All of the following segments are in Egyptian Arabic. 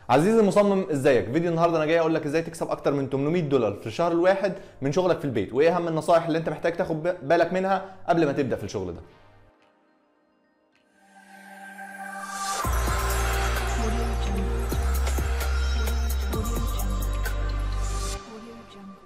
عزيزي المصمم ازيك فيديو النهارده انا جاي اقول لك ازاي تكسب اكتر من 800 دولار في الشهر الواحد من شغلك في البيت وايه اهم النصائح اللي انت محتاج تاخد بالك منها قبل ما تبدا في الشغل ده Audio Jungle. Audio Jungle. Audio Jungle.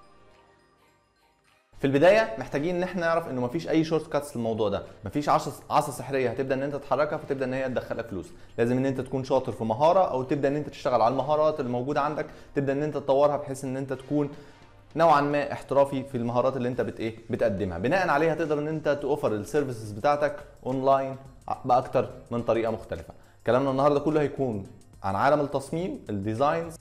في البدايه محتاجين ان احنا نعرف انه مفيش اي شورت كاتس للموضوع ده مفيش عصا عصا سحريه هتبدا ان انت تحركها فتبدا ان هي تدخلك فلوس لازم ان انت تكون شاطر في مهاره او تبدا ان انت تشتغل على المهارات اللي موجوده عندك تبدا ان انت تطورها بحيث ان انت تكون نوعا ما احترافي في المهارات اللي انت بت ايه بتقدمها بناء عليها تقدر ان انت توفر السيرفيسز بتاعتك اونلاين باكتر من طريقه مختلفه كلامنا النهارده كله هيكون عن عالم التصميم الديزاينز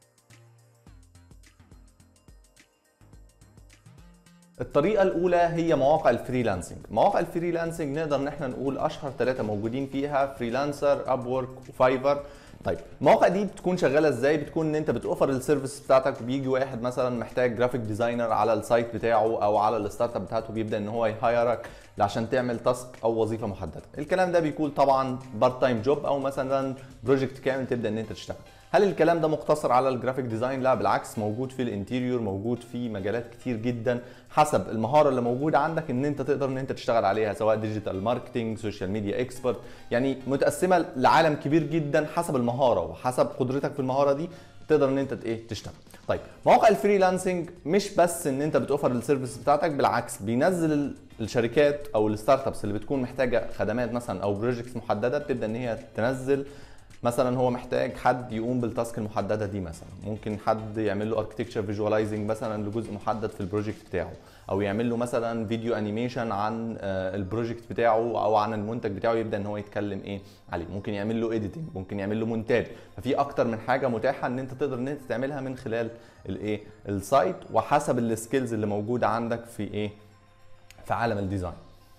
الطريقة الأولى هي مواقع الفريلانسنج، مواقع الفريلانسنج نقدر إن احنا نقول أشهر ثلاثة موجودين فيها فريلانسر، أب وورك وفايفر. طيب المواقع دي بتكون شغالة ازاي؟ بتكون ان انت بتوفر السيرفيس بتاعتك وبيجي واحد مثلا محتاج جرافيك ديزاينر على السايت بتاعه او على الستارت اب بتاعته بيبدا ان هو يهايرك عشان تعمل تاسك او وظيفة محددة. الكلام ده بيكون طبعا بارت تايم جوب او مثلا بروجكت كامل تبدا ان انت تشتغل. هل الكلام ده مقتصر على الجرافيك ديزاين؟ لا بالعكس موجود في الانتيريور موجود في مجالات كتير جدا حسب المهاره اللي موجوده عندك ان انت تقدر ان انت تشتغل عليها سواء ديجيتال ماركتنج سوشيال ميديا اكسبرت يعني متقسمه لعالم كبير جدا حسب المهاره وحسب قدرتك في المهاره دي تقدر ان انت ايه تشتغل طيب مواقع الفريلانسنج مش بس ان انت بتوفر السيرفيس بتاعتك بالعكس بينزل ال- الشركات او الستارت ابس اللي بتكون محتاجه خدمات مثلا او بروجكتس محدده بتبدا ان هي تنزل مثلا هو محتاج حد يقوم بالتاسك المحدده دي مثلا ممكن حد يعمل له اركتكتشر فيجواليزنج مثلا لجزء محدد في البروجكت بتاعه او يعمل له مثلا فيديو انيميشن عن آه، البروجكت بتاعه او عن المنتج بتاعه يبدا ان هو يتكلم ايه عليه ممكن يعمل له اديتنج ممكن يعمل له مونتاج ففي اكتر من حاجه متاحه ان انت تقدر ان انت تعملها من خلال الايه السايت وحسب السكيلز اللي موجوده عندك في ايه في عالم الديزاين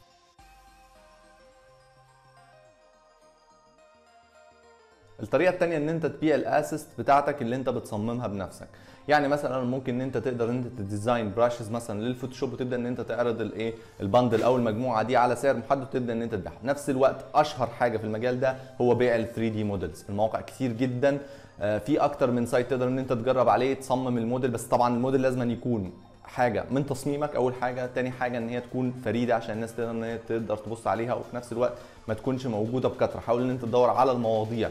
الطريقه الثانيه ان انت تبيع الاسيست بتاعتك اللي انت بتصممها بنفسك يعني مثلا ممكن ان انت تقدر ان انت تديزاين براشز مثلا للفوتوشوب وتبدا ان انت تعرض الايه البندل او المجموعه دي على سعر محدد وتبدا ان انت تبيعها في نفس الوقت اشهر حاجه في المجال ده هو بيع ال 3 دي موديلز المواقع كتير جدا آه، في اكتر من سايت تقدر ان انت تجرب عليه تصمم الموديل بس طبعا الموديل لازم أن يكون حاجه من تصميمك اول حاجه تاني حاجه ان هي تكون فريده عشان الناس تقدر ان هي تقدر تبص عليها وفي نفس الوقت ما تكونش موجوده بكثره حاول ان انت تدور على المواضيع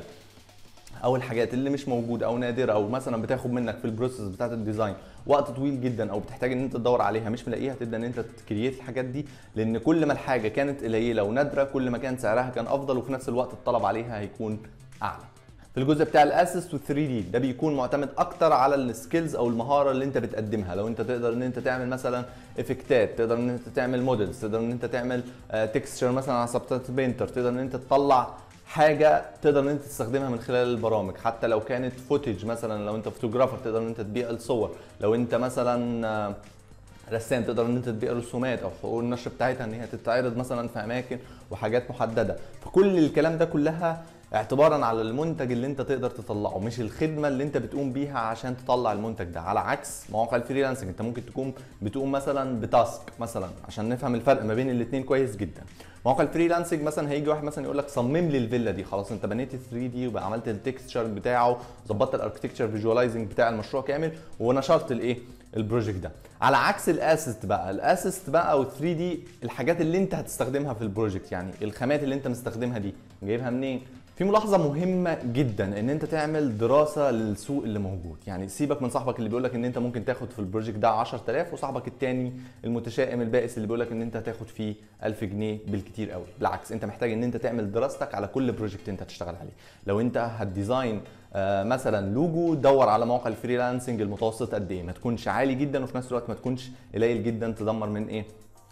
او الحاجات اللي مش موجوده او نادره او مثلا بتاخد منك في البروسيس بتاعت الديزاين وقت طويل جدا او بتحتاج ان انت تدور عليها مش ملاقيها تبدا ان انت تكريت الحاجات دي لان كل ما الحاجه كانت قليله ونادره كل ما كان سعرها كان افضل وفي نفس الوقت الطلب عليها هيكون اعلى في الجزء بتاع الاسيست وال 3 دي ده بيكون معتمد اكتر على السكيلز او المهاره اللي انت بتقدمها لو انت تقدر ان انت تعمل مثلا افكتات تقدر ان انت تعمل موديلز تقدر ان انت تعمل تكستشر مثلا على سبتات بينتر تقدر ان انت تطلع حاجه تقدر ان انت تستخدمها من خلال البرامج حتى لو كانت فوتج مثلا لو انت فوتوغرافر تقدر ان انت تبيع الصور لو انت مثلا آه، رسام تقدر ان انت تبيع رسومات او حقوق النشر بتاعتها ان هي تتعرض مثلا في اماكن وحاجات محدده فكل الكلام ده كلها اعتبارا على المنتج اللي انت تقدر تطلعه مش الخدمه اللي انت بتقوم بيها عشان تطلع المنتج ده على عكس مواقع الفريلانسنج انت ممكن تكون بتقوم مثلا بتاسك مثلا عشان نفهم الفرق ما بين الاثنين كويس جدا مواقع الفريلانسنج مثلا هيجي واحد مثلا يقول لك صمم لي الفيلا دي خلاص انت بنيت ال 3 دي وعملت التكستشر بتاعه ظبطت الاركتكتشر فيجواليزنج بتاع المشروع كامل ونشرت الايه البروجكت ده على عكس الاسيست بقى الاسيست بقى او 3 دي الحاجات اللي انت هتستخدمها في البروجكت يعني الخامات اللي انت مستخدمها دي جايبها منين في ملاحظه مهمه جدا ان انت تعمل دراسه للسوق اللي موجود يعني سيبك من صاحبك اللي بيقول لك ان انت ممكن تاخد في البروجكت ده 10000 وصاحبك التاني المتشائم البائس اللي بيقول لك ان انت هتاخد فيه 1000 جنيه بالكتير قوي بالعكس انت محتاج ان انت تعمل دراستك على كل بروجكت انت هتشتغل عليه لو انت هتديزاين آه، مثلا لوجو دور على موقع الفريلانسنج المتوسط قد ايه ما تكونش عالي جدا وفي نفس الوقت ما تكونش قليل جدا تدمر من ايه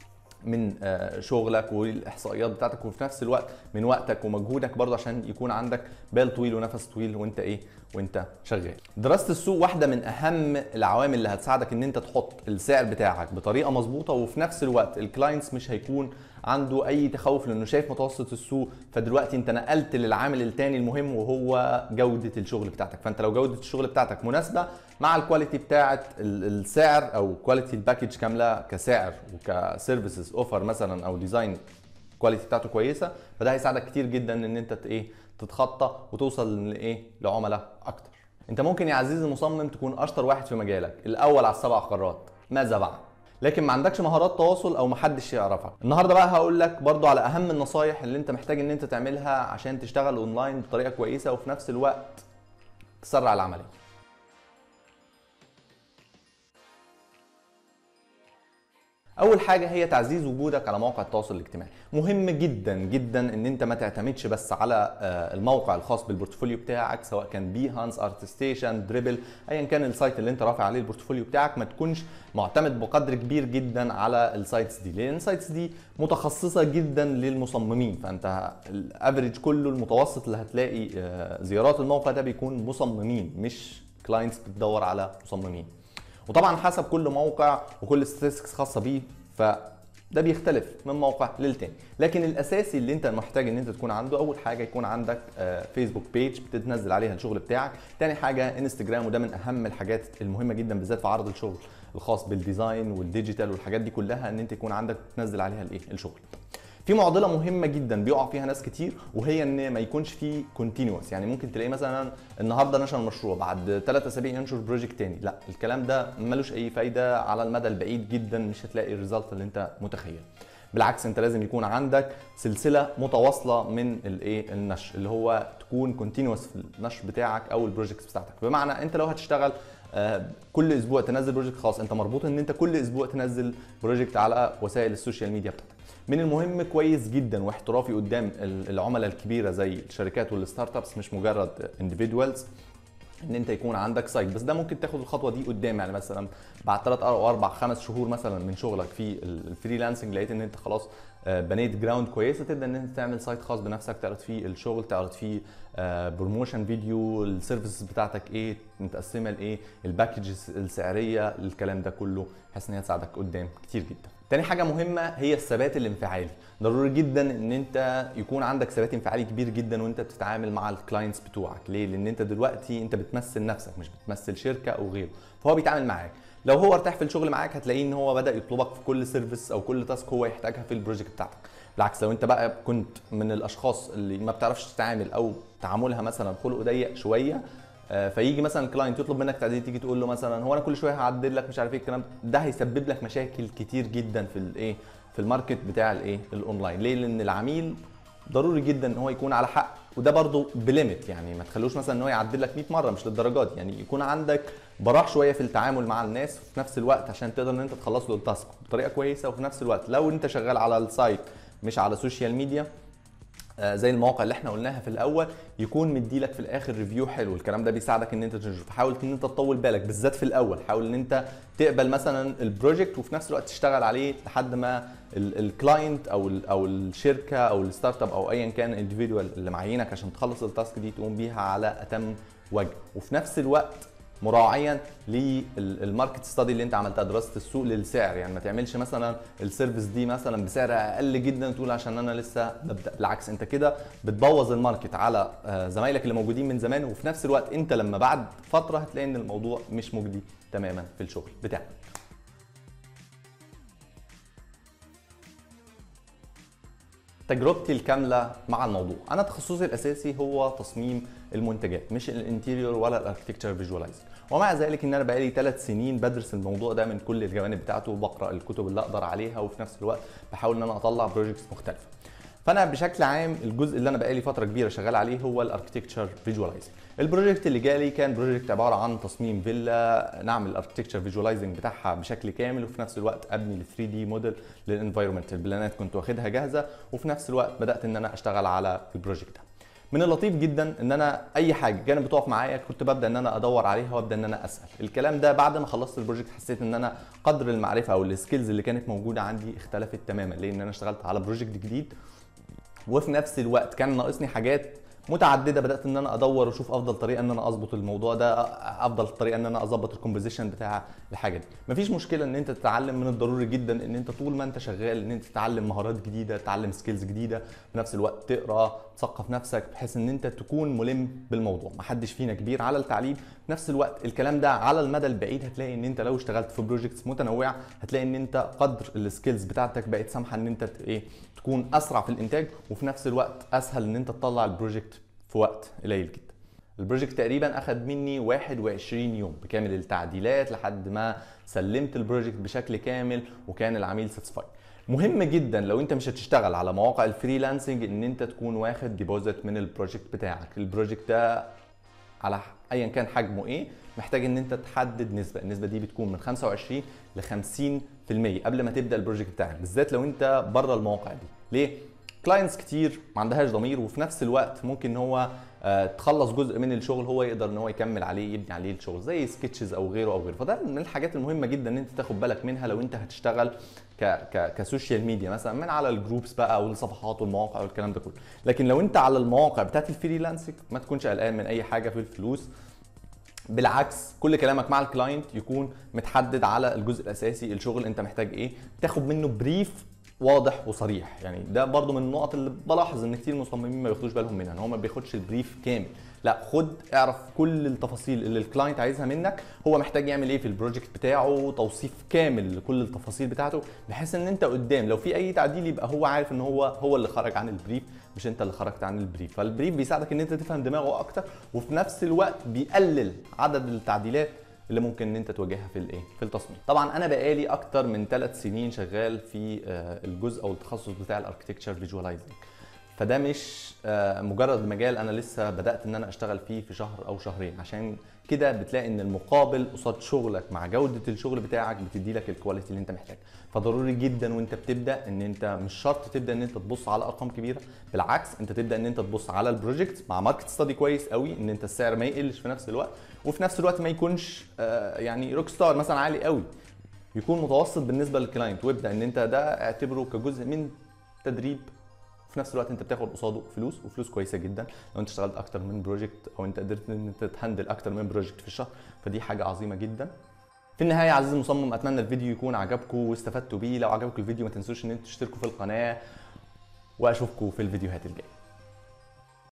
من آه، شغلك والاحصائيات بتاعتك وفي نفس الوقت من وقتك ومجهودك برضه عشان يكون عندك بال طويل ونفس طويل وانت ايه وانت شغال دراسه السوق واحده من اهم العوامل اللي هتساعدك ان انت تحط السعر بتاعك بطريقه مظبوطه وفي نفس الوقت الكلاينتس مش هيكون عنده اي تخوف لانه شايف متوسط السوق فدلوقتي انت نقلت للعامل الثاني المهم وهو جوده الشغل بتاعتك فانت لو جوده الشغل بتاعتك مناسبه مع الكواليتي بتاعه ال- السعر او كواليتي الباكج كامله كسعر وكسيرفيسز اوفر مثلا او ديزاين الكواليتي بتاعته كويسه فده هيساعدك كتير جدا ان انت ت- ايه تتخطى وتوصل لايه لعملاء اكتر انت ممكن يا عزيزي المصمم تكون اشطر واحد في مجالك الاول على السبع قارات ماذا بعد لكن ما عندكش مهارات تواصل او محدش يعرفك النهارده بقى هقول لك برضو على اهم النصايح اللي انت محتاج ان انت تعملها عشان تشتغل اونلاين بطريقه كويسه وفي نفس الوقت تسرع العمليه اول حاجه هي تعزيز وجودك على مواقع التواصل الاجتماعي مهم جدا جدا ان انت ما تعتمدش بس على آه، الموقع الخاص بالبورتفوليو بتاعك سواء كان بيهانس ارتستيشن دريبل ايا كان السايت اللي انت رافع عليه البورتفوليو بتاعك ما تكونش معتمد بقدر كبير جدا على السايتس دي لان السايتس دي متخصصه جدا للمصممين فانت الافريج كله المتوسط اللي هتلاقي آه، زيارات الموقع ده بيكون مصممين مش كلاينتس بتدور على مصممين وطبعا حسب كل موقع وكل statistics خاصه بيه فده بيختلف من موقع للتاني لكن الاساسي اللي انت محتاج ان انت تكون عنده اول حاجه يكون عندك آه، فيسبوك بيج بتنزل عليها الشغل بتاعك تاني حاجه انستجرام وده من اهم الحاجات المهمه جدا بالذات في عرض الشغل الخاص بالديزاين والديجيتال والحاجات دي كلها ان انت يكون عندك تنزل عليها الايه الشغل في معضله مهمه جدا بيقع فيها ناس كتير وهي ان ما يكونش في كونتينوس يعني ممكن تلاقي مثلا النهارده نشر مشروع بعد ثلاث اسابيع ينشر بروجكت تاني لا الكلام ده ملوش اي فايده على المدى البعيد جدا مش هتلاقي الريزلت اللي انت متخيل بالعكس انت لازم يكون عندك سلسله متواصله من الايه النشر اللي هو تكون كونتينوس في النشر بتاعك او البروجكتس بتاعتك بمعنى انت لو هتشتغل آه، كل اسبوع تنزل بروجكت خاص انت مربوط ان انت كل اسبوع تنزل بروجكت على وسائل السوشيال ميديا بتاعتك من المهم كويس جدا واحترافي قدام ال- العملاء الكبيره زي الشركات والستارت ابس مش مجرد individuals ان انت يكون عندك سايت بس ده ممكن تاخد الخطوه دي قدام يعني مثلا بعد 3 او 4 5 شهور مثلا من شغلك في ال- الفريلانسنج لقيت ان انت خلاص آه، بنيت جراوند كويسه تبدا ان انت تعمل سايت خاص بنفسك تعرض فيه الشغل تعرض فيه بروموشن فيديو السيرفيسز بتاعتك ايه متقسمه لايه الباكجز السعريه الكلام ده كله بحيث ان هي تساعدك قدام كتير جدا تاني حاجه مهمه هي الثبات الانفعالي ضروري جدا ان انت يكون عندك ثبات انفعالي كبير جدا وانت بتتعامل مع الكلاينتس بتوعك ليه لان انت دلوقتي انت بتمثل نفسك مش بتمثل شركه او غيره فهو بيتعامل معاك لو هو ارتاح في الشغل معاك هتلاقيه ان هو بدا يطلبك في كل سيرفيس او كل تاسك هو يحتاجها في البروجكت بتاعتك بالعكس لو انت بقى كنت من الاشخاص اللي ما بتعرفش تتعامل او تعاملها مثلا خلقه ضيق شويه آه، فيجي مثلا الكلاينت يطلب منك تعديل تيجي تقول له مثلا هو انا كل شويه هعدل لك مش عارف ايه الكلام ده هيسبب لك مشاكل كتير جدا في الايه في الماركت بتاع الايه الاونلاين ليه لان العميل ضروري جدا ان هو يكون على حق وده برضه بليمت يعني ما تخلوش مثلا ان هو يعدل لك 100 مره مش للدرجات دي يعني يكون عندك براح شويه في التعامل مع الناس وفي نفس الوقت عشان تقدر ان انت تخلص له التاسك بطريقه كويسه وفي نفس الوقت لو انت شغال على السايت مش على سوشيال ميديا آه، زي المواقع اللي احنا قلناها في الاول يكون مديلك في الاخر ريفيو حلو الكلام ده بيساعدك ان انت تنشر فحاول ان انت تطول بالك بالذات في الاول حاول ان انت تقبل مثلا البروجكت وفي نفس الوقت تشتغل عليه لحد ما الكلاينت او ال او الشركه او الستارت اب او ايا كان الانديفيدوال اللي معينك عشان تخلص التاسك دي تقوم بيها على اتم وجه وفي نفس الوقت مراعيا للماركت ستادي اللي انت عملتها دراسه السوق للسعر يعني ما تعملش مثلا السيرفيس دي مثلا بسعر اقل جدا تقول عشان انا لسه ببدا بالعكس انت كده بتبوظ الماركت على آه، زمايلك اللي موجودين من زمان وفي نفس الوقت انت لما بعد فتره هتلاقي ان الموضوع مش مجدي تماما في الشغل بتاعك تجربتي الكامله مع الموضوع انا تخصصي الاساسي هو تصميم المنتجات مش الانتيريور ولا الاركتكتشر فيجواليزنج ومع ذلك ان انا بقالي ثلاث سنين بدرس الموضوع ده من كل الجوانب بتاعته وبقرا الكتب اللي اقدر عليها وفي نفس الوقت بحاول ان انا اطلع بروجكتس مختلفه فانا بشكل عام الجزء اللي انا بقالي فتره كبيره شغال عليه هو الاركتكتشر فيجواليزنج البروجكت اللي جالي كان بروجكت عباره عن تصميم فيلا نعمل الاركتكتشر فيجواليزنج بتاعها بشكل كامل وفي نفس الوقت ابني ال 3 دي موديل للانفايرمنت البلانات كنت واخدها جاهزه وفي نفس الوقت بدات ان انا اشتغل على البروجكت ده من اللطيف جدا ان انا اي حاجه كانت بتقف معايا كنت ببدا ان انا ادور عليها وابدا ان انا اسال الكلام ده بعد ما خلصت البروجكت حسيت ان انا قدر المعرفه او السكيلز اللي كانت موجوده عندي اختلفت تماما لان انا اشتغلت على بروجكت جديد وفي نفس الوقت كان ناقصني حاجات متعدده بدات ان انا ادور واشوف افضل طريقه ان انا اظبط الموضوع ده افضل طريقه ان انا اظبط الكومبوزيشن بتاع الحاجه دي مفيش مشكله ان انت تتعلم من الضروري جدا ان انت طول ما انت شغال ان انت تتعلم مهارات جديده تتعلم سكيلز جديده في نفس الوقت تقرا تثقف نفسك بحيث ان انت تكون ملم بالموضوع محدش فينا كبير على التعليم في نفس الوقت الكلام ده على المدى البعيد هتلاقي ان انت لو اشتغلت في بروجكتس متنوعه هتلاقي ان انت قدر السكيلز بتاعتك بقت سامحه ان انت ت- ايه تكون اسرع في الانتاج وفي نفس الوقت اسهل ان انت تطلع البروجكت في وقت قليل جدا البروجكت تقريبا اخد مني 21 يوم بكامل التعديلات لحد ما سلمت البروجكت بشكل كامل وكان العميل ساتسفايد مهم جدا لو انت مش هتشتغل على مواقع الفريلانسنج ان انت تكون واخد ديبوزيت من البروجكت بتاعك البروجكت ده على ح- ايا كان حجمه ايه محتاج ان انت تحدد نسبه النسبه دي بتكون من 25 ل 50% قبل ما تبدا البروجكت بتاعك بالذات لو انت بره المواقع دي ليه كلاينتس كتير ما عندهاش ضمير وفي نفس الوقت ممكن ان هو آه، تخلص جزء من الشغل هو يقدر ان هو يكمل عليه يبني عليه الشغل زي سكتشز او غيره او غيره فده من الحاجات المهمه جدا ان انت تاخد بالك منها لو انت هتشتغل ك ك كسوشيال ميديا مثلا من على الجروبس بقى والصفحات والمواقع والكلام ده كله لكن لو انت على المواقع بتاعت الفريلانسنج ما تكونش قلقان من اي حاجه في الفلوس بالعكس كل كلامك مع الكلاينت يكون متحدد على الجزء الاساسي الشغل انت محتاج ايه تاخد منه بريف واضح وصريح يعني ده برضو من النقط اللي بلاحظ ان كتير مصممين ما بياخدوش بالهم منها ان هو ما بياخدش البريف كامل لا خد اعرف كل التفاصيل اللي الكلاينت عايزها منك هو محتاج يعمل ايه في البروجكت بتاعه توصيف كامل لكل التفاصيل بتاعته بحيث ان انت قدام لو في اي تعديل يبقى هو عارف ان هو هو اللي خرج عن البريف مش انت اللي خرجت عن البريف فالبريف بيساعدك ان انت تفهم دماغه اكتر وفي نفس الوقت بيقلل عدد التعديلات اللي ممكن ان انت تواجهها في الايه في التصميم طبعا انا بقالي اكتر من ثلاث سنين شغال في آه، الجزء او التخصص بتاع الاركتكتشر فيجواليزنج فده مش آه، مجرد مجال انا لسه بدات ان انا اشتغل فيه في شهر او شهرين عشان كده بتلاقي ان المقابل قصاد شغلك مع جوده الشغل بتاعك بتدي لك الكواليتي اللي انت محتاجها فضروري جدا وانت بتبدا ان انت مش شرط تبدا ان انت تبص على ارقام كبيره بالعكس انت تبدا ان انت تبص على البروجكت مع ماركت ستادي كويس قوي ان انت السعر ما يقلش في نفس الوقت وفي نفس الوقت ما يكونش آه، يعني روك ستار مثلا عالي قوي يكون متوسط بالنسبه للكلاينت وابدا ان انت ده اعتبره كجزء من تدريب في نفس الوقت انت بتاخد قصاده فلوس وفلوس كويسه جدا لو انت اشتغلت اكتر من بروجكت او انت قدرت ان انت تهندل اكتر من بروجكت في الشهر فدي حاجه عظيمه جدا في النهايه يا عزيزي المصمم اتمنى الفيديو يكون عجبكم واستفدتوا بيه لو عجبكم الفيديو ما تنسوش ان انتوا تشتركوا في القناه واشوفكم في الفيديوهات الجايه